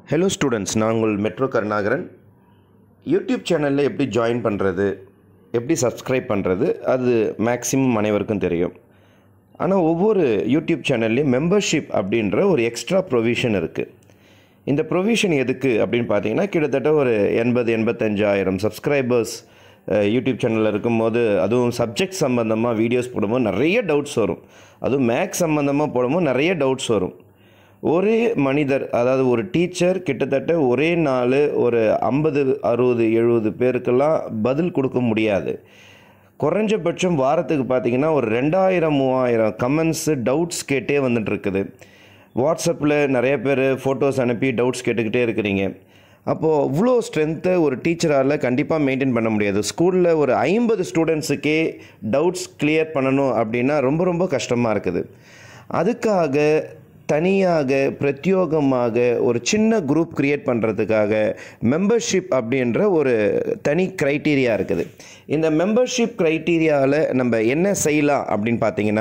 hello students நான் உங்கள் metro Karunakaran YouTube சேனலில் எப்படி ஜாயின் பண்ணுறது எப்படி சப்ஸ்கிரைப் பண்ணுறது அது மேக்ஸிமம் அனைவருக்கும் தெரியும் ஆனால் ஒவ்வொரு யூடியூப் சேனல்லையும் மெம்பர்ஷிப் அப்படின்ற ஒரு எக்ஸ்ட்ரா ப்ரொவிஷன் இருக்குது இந்த ப்ரொவிஷன் எதுக்கு அப்படின்னு பார்த்தீங்கன்னா கிட்டத்தட்ட ஒரு எண்பது எண்பத்தஞ்சாயிரம் சப்ஸ்கிரைபர்ஸ் யூடியூப் சேனலில் இருக்கும்போது அதுவும் சப்ஜெக்ட் சம்மந்தமாக வீடியோஸ் போடும்போது நிறைய டவுட்ஸ் வரும் அதுவும் மேக்ஸ் சம்மந்தமாக போடும்போது நிறைய டவுட்ஸ் வரும் ஒரே மனிதர் அதாவது ஒரு டீச்சர் கிட்டத்தட்ட ஒரே நாள் ஒரு ஐம்பது அறுபது எழுபது பேருக்கெல்லாம் பதில் கொடுக்க முடியாது குறைஞ்சபட்சம் வாரத்துக்கு பார்த்தீங்கன்னா ஒரு ரெண்டாயிரம் மூவாயிரம் கமெண்ட்ஸு டவுட்ஸ் கேட்டே வந்துட்டு இருக்குது வாட்ஸ்அப்பில் நிறைய பேர் ஃபோட்டோஸ் அனுப்பி டவுட்ஸ் கேட்டுக்கிட்டே இருக்கிறீங்க அப்போது அவ்வளோ ஸ்ட்ரென்த்தை ஒரு டீச்சரால் கண்டிப்பாக மெயின்டைன் பண்ண முடியாது ஸ்கூலில் ஒரு ஐம்பது ஸ்டூடெண்ட்ஸுக்கே டவுட்ஸ் கிளியர் பண்ணணும் அப்படின்னா ரொம்ப ரொம்ப கஷ்டமாக இருக்குது அதுக்காக தனியாக பிரத்யோகமாக ஒரு சின்ன குரூப் க்ரியேட் பண்ணுறதுக்காக மெம்பர்ஷிப் அப்படின்ற ஒரு தனி க்ரைட்டீரியா இருக்குது இந்த மெம்பர்ஷிப் க்ரைட்டீரியாவில் நம்ம என்ன செய்யலாம் அப்படின்னு பார்த்தீங்கன்னா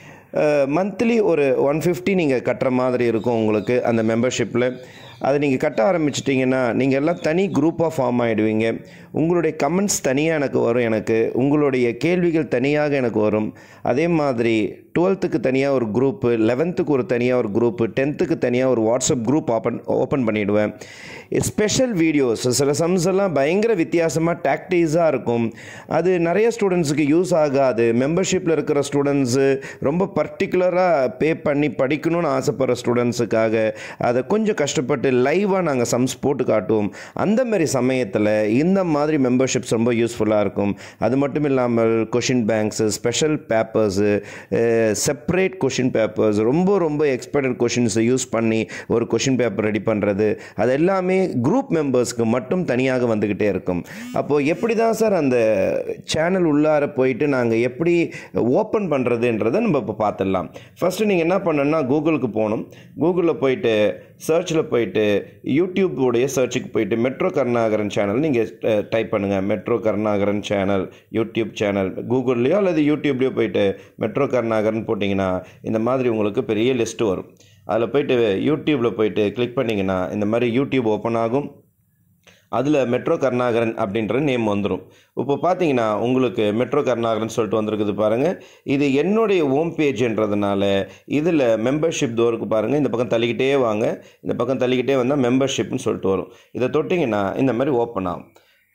மந்த்லி ஒரு ஒன் ஃபிஃப்டி நீங்கள் கட்டுற மாதிரி இருக்கும் உங்களுக்கு அந்த மெம்பர்ஷிப்பில் அதை நீங்கள் கட்ட ஆரம்பிச்சிட்டிங்கன்னா நீங்கள் எல்லாம் தனி குரூப்பாக ஃபார்ம் ஆகிடுவீங்க உங்களுடைய கமெண்ட்ஸ் தனியாக எனக்கு வரும் எனக்கு உங்களுடைய கேள்விகள் தனியாக எனக்கு வரும் அதே மாதிரி டுவெல்த்துக்கு தனியாக ஒரு குரூப்பு லெவன்த்துக்கு ஒரு தனியாக ஒரு குரூப்பு டென்த்துக்கு தனியாக ஒரு வாட்ஸ்அப் குரூப் ஓப்பன் ஓப்பன் பண்ணிவிடுவேன் ஸ்பெஷல் வீடியோஸ் சில சம்ஸ் எல்லாம் பயங்கர வித்தியாசமாக டாக்டிஸாக இருக்கும் அது நிறைய ஸ்டூடெண்ட்ஸுக்கு யூஸ் ஆகாது மெம்பர்ஷிப்பில் இருக்கிற ஸ்டூடெண்ட்ஸு ரொம்ப பர்டிகுலராக பே பண்ணி படிக்கணும்னு ஆசைப்படுற ஸ்டூடெண்ட்ஸுக்காக அதை கொஞ்சம் கஷ்டப்பட்டு லைவாக நாங்கள் சம்ஸ் போட்டு காட்டுவோம் அந்த மாதிரி சமயத்தில் இந்த மாதிரி மெம்பர்ஷிப்ஸ் ரொம்ப யூஸ்ஃபுல்லாக இருக்கும் அது மட்டும் இல்லாமல் question banks special papers separate question papers ரொம்ப ரொம்ப எக்ஸ்பர்டட் கொஷின்ஸை யூஸ் பண்ணி ஒரு கொஷின் பேப்பர் ரெடி பண்ணுறது அது எல்லாமே குரூப் மெம்பர்ஸ்க்கு மட்டும் தனியாக வந்துக்கிட்டே இருக்கும் அப்போது எப்படி தான் சார் அந்த சேனல் உள்ளார போயிட்டு நாங்கள் எப்படி ஓப்பன் பண்ணுறதுன்றதை நம்ம இப்போ பார்த்துடலாம் ஃபஸ்ட்டு நீங்கள் என்ன பண்ணணும்னா கூகுளுக்கு போகணும் கூகுளில் போயிட்டு சர்ச்சில் போயிட்டு யூடியூபுடைய சர்ச்சுக்கு போயிட்டு மெட்ரோ கருணாகரன் சேனல் நீங்கள் டைப் பண்ணுங்கள் metro Karunakaran channel YouTube channel கூகுள்லேயோ அல்லது யூடியூப்லேயோ போயிட்டு மெட்ரோ கருணாகரன் போட்டிங்கன்னா இந்த மாதிரி உங்களுக்கு பெரிய லிஸ்ட்டு வரும் அதில் போயிட்டு யூடியூப்பில் போயிட்டு கிளிக் பண்ணிங்கன்னா இந்த மாதிரி யூடியூப் ஓப்பன் ஆகும் அதில் மெட்ரோ கருணாகரன் அப்படின்ற நேம் வந்துடும் இப்போ பார்த்தீங்கன்னா உங்களுக்கு மெட்ரோ கருணாகரன் சொல்லிட்டு வந்திருக்குது பாருங்கள் இது என்னுடைய ஹோம் பேஜ்ன்றதுனால இதில் மெம்பர்ஷிப் டோருக்கு பாருங்கள் இந்த பக்கம் தள்ளிக்கிட்டே வாங்க இந்த பக்கம் தள்ளிக்கிட்டே வந்தால் மெம்பர்ஷிப்னு சொல்லிட்டு வரும் இதை தொட்டிங்கன்னா இந்த மாதிரி ஓப்பன் ஆகும்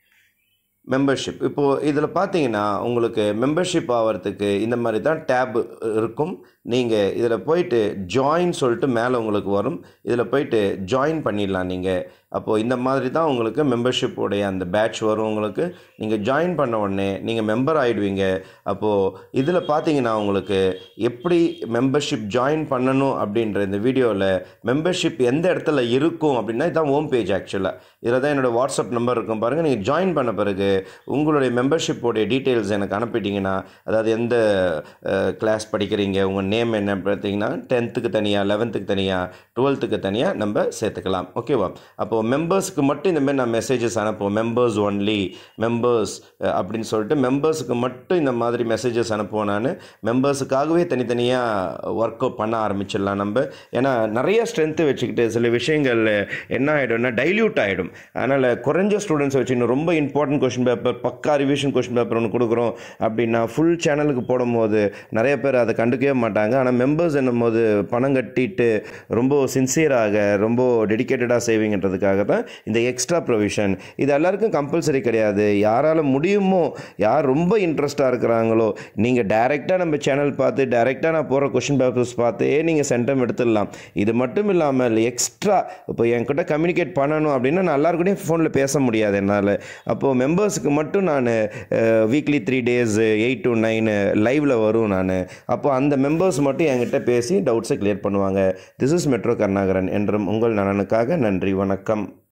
மெம்பர்ஷிப் இப்போது இதில் பார்த்தீங்கன்னா உங்களுக்கு மெம்பர்ஷிப் ஆகிறதுக்கு இந்த மாதிரி தான் டேப் இருக்கும் நீங்கள் இதில் போயிட்டு ஜாயின் சொல்லிட்டு மேலே உங்களுக்கு வரும் இதில் போயிட்டு ஜாயின் பண்ணிடலாம் நீங்கள் அப்போது இந்த மாதிரி தான் உங்களுக்கு மெம்பர்ஷிப்போடைய அந்த பேட்ச் வரும் உங்களுக்கு நீங்கள் ஜாயின் பண்ண உடனே நீங்கள் மெம்பர் ஆகிடுவீங்க அப்போது இதில் பார்த்தீங்கன்னா உங்களுக்கு எப்படி மெம்பர்ஷிப் ஜாயின் பண்ணணும் அப்படின்ற இந்த வீடியோவில் மெம்பர்ஷிப் எந்த இடத்துல இருக்கும் அப்படின்னா இதுதான் ஹோம் பேஜ் ஆக்சுவலாக இதில் தான் என்னோடய வாட்ஸ்அப் நம்பர் இருக்கும் பாருங்கள் நீங்கள் ஜாயின் பண்ண பிறகு உங்களுடைய மெம்பர்ஷிப்போடைய டீட்டெயில்ஸ் எனக்கு அனுப்பிட்டீங்கன்னா அதாவது எந்த கிளாஸ் படிக்கிறீங்க உங்கள் நேம் என்ன பார்த்தீங்கன்னா டென்த்துக்கு தனியாக லெவன்த்துக்கு தனியாக டுவெல்த்துக்கு தனியாக நம்ம சேர்த்துக்கலாம் ஓகேவா அப்போது மெம்பர்ஸ்க்கு மட்டும் இந்தமாதிரி நான் மெசேஜஸ் அனுப்புவோம் மெம்பர்ஸ் ஒன்லி மெம்பர்ஸ் அப்படின்னு சொல்லிட்டு மெம்பர்ஸுக்கு மட்டும் இந்த மாதிரி மெசேஜஸ் அனுப்புவோம் நான் மெம்பர்ஸுக்காகவே தனித்தனியாக ஒர்க் அவுட் பண்ண ஆரம்பிச்சிடலாம் நம்ம ஏன்னா நிறைய ஸ்ட்ரென்த்து வச்சுக்கிட்டு சில விஷயங்கள் என்ன ஆகிடும்னா டைல்யூட் ஆகிடும் அதனால் குறைஞ்ச ஸ்டூடெண்ட்ஸ் வச்சுக்கணும் ரொம்ப இம்பார்ட்டன்ட் கொஷின் பேப்பர் பக்கா ரிவிஷன் கொஷின் பேப்பர் ஒன்று கொடுக்குறோம் அப்படின்னா ஃபுல் சேனலுக்கு போடும்போது நிறைய பேர் அதை கண்டுக்கவே மாட்டாங்க ஆனால் மெம்பர்ஸ் என்னும் போது பணம் கட்டிட்டு ரொம்ப சின்சியராக ரொம்ப டெடிக்கேட்டடாக சேவிங்கன்றதுக்காக தான் இந்த எக்ஸ்ட்ரா ப்ரொவிஷன் இது எல்லாருக்கும் கம்பல்சரி கிடையாது யாரால் முடியுமோ யார் ரொம்ப இன்ட்ரெஸ்ட்டாக இருக்கிறாங்களோ நீங்கள் டைரெக்டாக நம்ம சேனல் பார்த்து டைரெக்டாக நான் போகிற கொஷின் பேப்பர்ஸ் பார்த்தே நீங்கள் சென்டம் எடுத்துடலாம் இது மட்டும் இல்லாமல் எக்ஸ்ட்ரா இப்போ என்கிட்ட கம்யூனிகேட் பண்ணணும் அப்படின்னா நான் எல்லாருக்கூடையும் ஃபோனில் பேச முடியாது என்னால் அப்போது மெம்பர்ஸுக்கு மட்டும் நான் weekly three days eight to nine லைவில் வரும் நான் அப்போ அந்த மெம்பர்ஸ் மட்டும் என்கிட்ட பேசி டவுட்ஸை கிளியர் பண்ணுவாங்க திஸ் இஸ் மெட்ரோ கருணாகரன் என்றும் உங்கள் நலனுக்காக நன்றி வணக்கம்